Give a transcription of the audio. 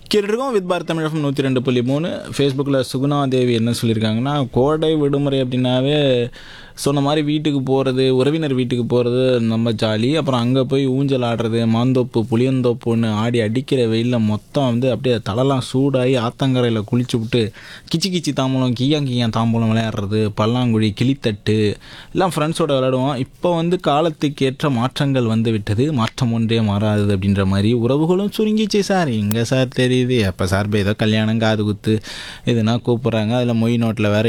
கேட்டுருக்கோம் with Bharat தமிழகம் நூற்றி ரெண்டு புள்ளி மூணு ஃபேஸ்புக்கில் சுகுணா தேவி என்ன சொல்லியிருக்காங்கன்னா கோடை விடுமுறை அப்படின்னாவே சொன்ன மாதிரி வீட்டுக்கு போகிறது உறவினர் வீட்டுக்கு போகிறது நம்ம ஜாலி அப்புறம் அங்கே போய் ஊஞ்சல் ஆடுறது மாந்தோப்பு புளியந்தோப்புன்னு ஆடி அடிக்கிற வெயிலில் மொத்தம் வந்து அப்படியே தலைலாம் சூடாகி ஆத்தங்கரையில் குளிச்சு விட்டு கிச்சி கிச்சி தாம்பூலம் கியா கியா தாம்பூலம் விளையாடுறது பல்லாங்குழி கிளித்தட்டு எல்லாம் ஃப்ரெண்ட்ஸோட விளையாடுவோம் இப்போ வந்து காலத்துக்கு ஏற்ற மாற்றங்கள் வந்து விட்டது மாற்றம் ஒன்றே மாறாது அப்படின்ற மாதிரி உறவுகளும் சுருங்கிச்சு சார் எங்கே சார் தெரியுது எப்போ சார் இப்போ ஏதோ கல்யாணம் காது குத்து இதுனா கூப்பிட்றாங்க அதில் மொய் நோட்டில் வேறு